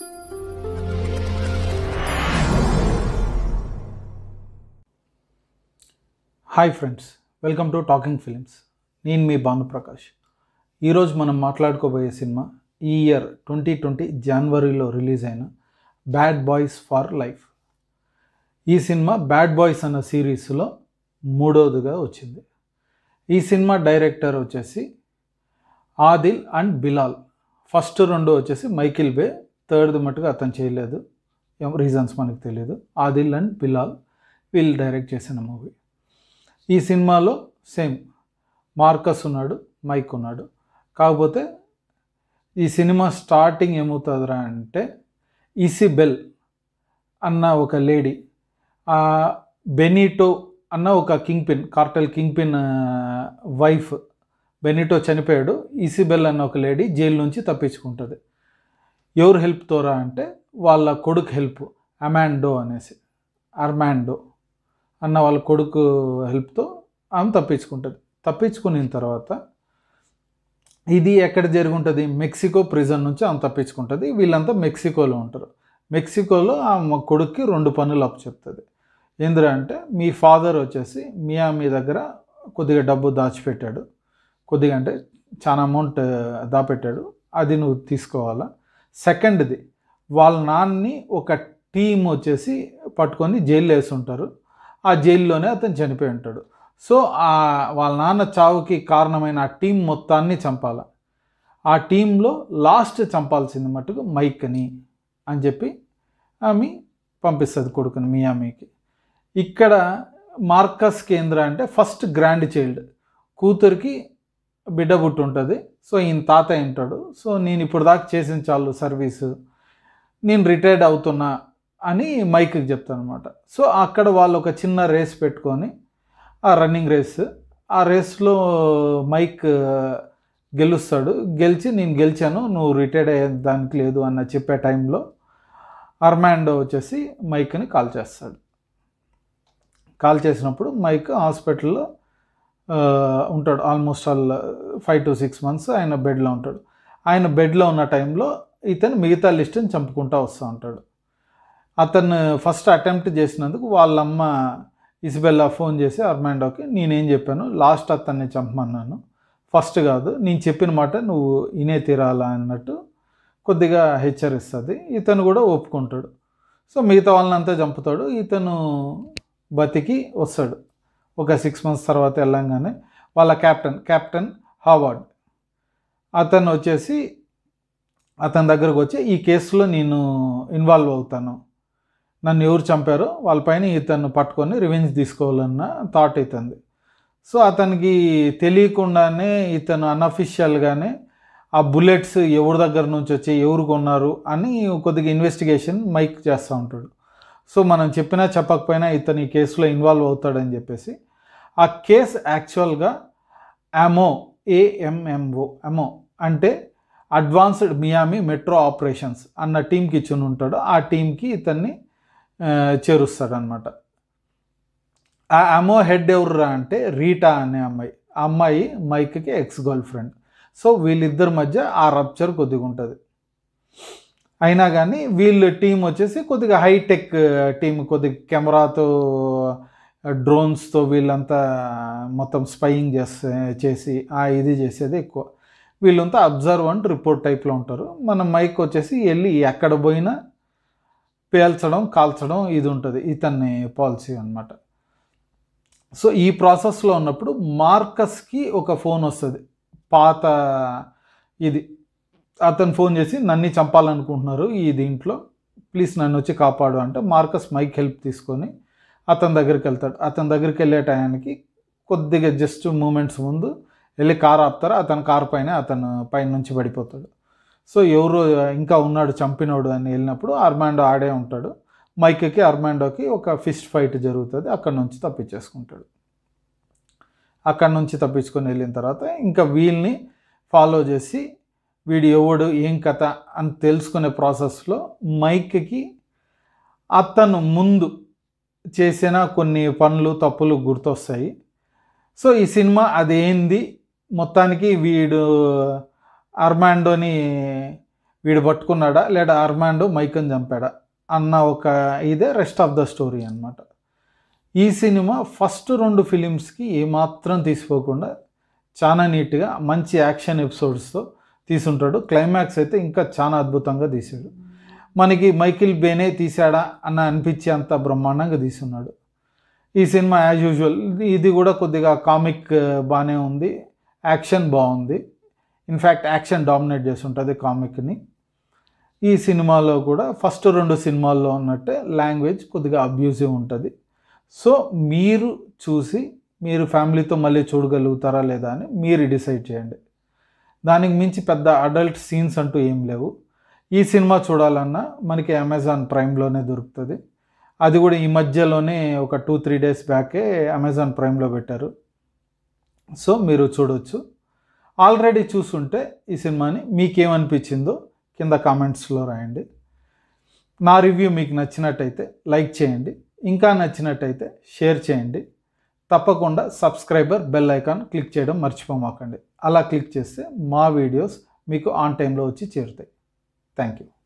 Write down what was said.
hi friends welcome to talking films నేను మీ భానుప్రకాష్ ఈరోజు మనం మాట్లాడుకోబోయే సినిమా ఈ ఇయర్ ట్వంటీ ట్వంటీ జనవరిలో రిలీజ్ అయిన బ్యాడ్ బాయ్స్ ఫర్ లైఫ్ ఈ సినిమా బ్యాడ్ బాయ్స్ అన్న సిరీస్లో మూడవదిగా వచ్చింది ఈ సినిమా డైరెక్టర్ వచ్చేసి ఆదిల్ అండ్ బిలాల్ ఫస్ట్ రెండు వచ్చేసి మైకిల్ బే థర్డ్ మటుగా అతను చేయలేదు ఏం రీజన్స్ మనకు తెలియదు ఆదిల్ అండ్ బిలాల్ వీళ్ళు డైరెక్ట్ చేసిన మూవీ ఈ సినిమాలో సేమ్ మార్కస్ ఉన్నాడు మైక్ ఉన్నాడు కాకపోతే ఈ సినిమా స్టార్టింగ్ ఏమవుతుందిరా అంటే ఇసిబెల్ అన్న ఒక లేడీ బెనిటో అన్న ఒక kingpin cartel kingpin wife Benito చనిపోయాడు ఇసిబెల్ అన్న ఒక లేడీ జైలు నుంచి తప్పించుకుంటుంది ఎవరు హెల్ప్ తోరా అంటే వాళ్ళ కొడుకు హెల్ప్ అమాండో అనేసి అర్మాండో అన్న వాళ్ళ కొడుకు హెల్ప్తో ఆమె తప్పించుకుంటుంది తప్పించుకున్న తర్వాత ఇది ఎక్కడ జరుగుంటుంది మెక్సికో ప్రిజన్ నుంచి ఆమె తప్పించుకుంటుంది వీళ్ళంతా మెక్సికోలో ఉంటారు మెక్సికోలో ఆమె కొడుక్కి రెండు పనులు అప్పు చెప్తుంది ఏందిరా అంటే మీ ఫాదర్ వచ్చేసి మియా మీ దగ్గర కొద్దిగా డబ్బు దాచిపెట్టాడు కొద్దిగా అంటే చాలా అమౌంట్ దాపెట్టాడు అది నువ్వు తీసుకోవాలా సెకండ్ది వాళ్ళ నాన్నని ఒక టీం వచ్చేసి పట్టుకొని జైల్లో వేసి ఉంటారు ఆ జైల్లోనే అతను చనిపోయి ఉంటాడు సో ఆ వాళ్ళ నాన్న చావుకి కారణమైన ఆ టీం మొత్తాన్ని చంపాల ఆ టీంలో లాస్ట్ చంపాల్సింది మట్టుకు మైక్ని అని చెప్పి ఆమె పంపిస్తుంది కొడుకుని మియామీకి ఇక్కడ మార్కస్ కేంద్ర అంటే ఫస్ట్ గ్రాండ్ చైల్డ్ కూతురికి బిడ్డ పుట్టి ఉంటుంది సో ఈయన తాత ఉంటాడు సో నేను ఇప్పుడు దాకా చేసిన చాలు సర్వీసు నేను రిటైర్డ్ అవుతున్నా అని మైక్కి చెప్తాను అనమాట సో అక్కడ వాళ్ళు ఒక చిన్న రేస్ పెట్టుకొని ఆ రన్నింగ్ రేస్ ఆ రేస్లో మైక్ గెలుస్తాడు గెలిచి నేను గెలిచాను నువ్వు రిటైర్డ్ అయ్యే దానికి లేదు అన్న చెప్పే టైంలో అర్మాండో వచ్చేసి మైక్ని కాల్ చేస్తాడు కాల్ చేసినప్పుడు మైక్ హాస్పిటల్లో ఉంటాడు almost all five to six months ఆయన బెడ్లో ఉంటాడు ఆయన బెడ్లో ఉన్న టైంలో ఇతను మిగతా లిస్ట్ని చంపుకుంటూ వస్తూ ఉంటాడు అతను ఫస్ట్ అటెంప్ట్ చేసినందుకు వాళ్ళమ్మ ఇసిబెల్లా ఫోన్ చేసి అర్మాండోకి నేనేం చెప్పాను లాస్ట్ అతన్ని చంపమన్నాను ఫస్ట్ కాదు నేను చెప్పిన మాట నువ్వు ఇనే తీరాలా అన్నట్టు కొద్దిగా హెచ్చరిస్తుంది ఇతను కూడా ఒప్పుకుంటాడు సో మిగతా వాళ్ళనంతా చంపుతాడు ఇతను బతికి వస్తాడు ఒక సిక్స్ మంత్స్ తర్వాత వెళ్ళంగానే వాళ్ళ కెప్టెన్ కెప్టెన్ హావార్డ్ అతను వచ్చేసి అతని దగ్గరకు వచ్చి ఈ కేసులో నేను ఇన్వాల్వ్ అవుతాను నన్ను ఎవరు చంపారో వాళ్ళపైన ఇతను పట్టుకొని రివెంజ్ తీసుకోవాలన్న థాట్ అవుతుంది సో అతనికి తెలియకుండానే ఇతను అన్అఫిషియల్గానే ఆ బుల్లెట్స్ ఎవరి దగ్గర నుంచి వచ్చి ఎవరు కొన్నారు అని కొద్దిగా ఇన్వెస్టిగేషన్ మైక్ చేస్తూ ఉంటాడు సో మనం చెప్పినా చెప్పకపోయినా ఇతను ఈ కేసులో ఇన్వాల్వ్ అవుతాడని చెప్పేసి ఆ కేస్ యాక్చువల్గా అమో ఏఎంఎంఓ అమో అంటే అడ్వాన్స్డ్ మియామి మెట్రో ఆపరేషన్స్ అన్న టీంకి ఇచ్చి ఉంటాడు ఆ టీంకి ఇతన్ని చేరుస్తాడనమాట ఆ అమో హెడ్ ఎవర్రా అంటే రీటా అనే అమ్మాయి ఆ అమ్మాయి మైక్కి ఎక్స్ గర్ల్ ఫ్రెండ్ సో వీళ్ళిద్దరి మధ్య ఆ రప్చర్ కొద్దిగా ఉంటుంది అయినా కానీ వీళ్ళ టీం వచ్చేసి కొద్దిగా హైటెక్ టీం కొద్దిగా కెమెరాతో డ్రోన్స్తో వీళ్ళంతా మొత్తం స్పయింగ్ చేస్తే చేసి ఆ ఇది చేసేది ఎక్కువ వీళ్ళంతా అబ్జర్వ్ అండ్ రిపోర్ట్ టైప్లో ఉంటారు మన మైక్ వచ్చేసి వెళ్ళి ఎక్కడ పోయినా పేల్చడం కాల్చడం ఇది ఉంటుంది ఇతన్ని పాలసీ అనమాట సో ఈ ప్రాసెస్లో ఉన్నప్పుడు మార్కస్కి ఒక ఫోన్ వస్తుంది పాత ఇది అతను ఫోన్ చేసి నన్ను చంపాలనుకుంటున్నారు ఈ దీంట్లో ప్లీజ్ నన్ను వచ్చి కాపాడు అంటే మార్కస్ మైక్ హెల్ప్ తీసుకొని అతని దగ్గరికి వెళ్తాడు అతని దగ్గరికి వెళ్ళే టయానికి కొద్దిగా జస్ట్ మూమెంట్స్ ముందు వెళ్ళి కార్ ఆపుతారు అతను కార్ పైన అతను పైన నుంచి పడిపోతాడు సో ఎవరు ఇంకా ఉన్నాడు చంపినోడు అని వెళ్ళినప్పుడు అర్మాండో ఆడే ఉంటాడు మైక్కి అర్మాండోకి ఒక ఫిస్ట్ ఫైట్ జరుగుతుంది అక్కడ నుంచి తప్పించేసుకుంటాడు అక్కడ నుంచి తప్పించుకొని వెళ్ళిన తర్వాత ఇంకా వీళ్ళని ఫాలో చేసి వీడు ఎవడు ఏం కథ అని తెలుసుకునే ప్రాసెస్లో మైక్కి అతను ముందు చేసిన కొన్ని పనులు తప్పులు గుర్తొస్తాయి సో ఈ సినిమా అదేంది మొత్తానికి వీడు అర్మాండోని వీడు పట్టుకున్నాడా లేదా అర్మాండో మైకన్ చంపాడా అన్న ఒక ఇదే రెస్ట్ ఆఫ్ ద స్టోరీ అన్నమాట ఈ సినిమా ఫస్ట్ రెండు ఫిలిమ్స్కి ఏమాత్రం తీసిపోకుండా చాలా నీట్గా మంచి యాక్షన్ ఎపిసోడ్స్తో తీసుంటాడు క్లైమాక్స్ అయితే ఇంకా చాలా అద్భుతంగా తీసాడు మనకి మైకిల్ బేనే తీసాడా అన్న అనిపించే అంత బ్రహ్మాండంగా తీసున్నాడు ఈ సినిమా యాజ్ యూజువల్ ఇది కూడా కొద్దిగా కామిక్ బాగానే ఉంది యాక్షన్ బాగుంది ఇన్ఫ్యాక్ట్ యాక్షన్ డామినేట్ చేసి ఉంటుంది కామిక్ని ఈ సినిమాలో కూడా ఫస్ట్ రెండు సినిమాల్లో ఉన్నట్టే లాంగ్వేజ్ కొద్దిగా అబ్యూజివ్ ఉంటుంది సో మీరు చూసి మీరు ఫ్యామిలీతో మళ్ళీ చూడగలుగుతారా లేదా అని మీరు డిసైడ్ చేయండి దానికి మించి పెద్ద అడల్ట్ సీన్స్ అంటూ ఏం లేవు ఈ సినిమా చూడాలన్నా మనకి అమెజాన్ ప్రైమ్లోనే దొరుకుతుంది అది కూడా ఈ మధ్యలోనే ఒక టూ త్రీ డేస్ బ్యాకే అమెజాన్ ప్రైమ్లో పెట్టారు సో మీరు చూడొచ్చు ఆల్రెడీ చూసుంటే ఈ సినిమాని మీకేమనిపించిందో కింద కామెంట్స్లో రాయండి నా రివ్యూ మీకు నచ్చినట్టయితే లైక్ చేయండి ఇంకా నచ్చినట్టయితే షేర్ చేయండి తప్పకుండా సబ్స్క్రైబర్ బెల్ ఐకాన్ క్లిక్ చేయడం మర్చిపోమాకండి అలా క్లిక్ చేస్తే మా వీడియోస్ మీకు ఆన్ టైంలో వచ్చి చేరుతాయి థ్యాంక్ యూ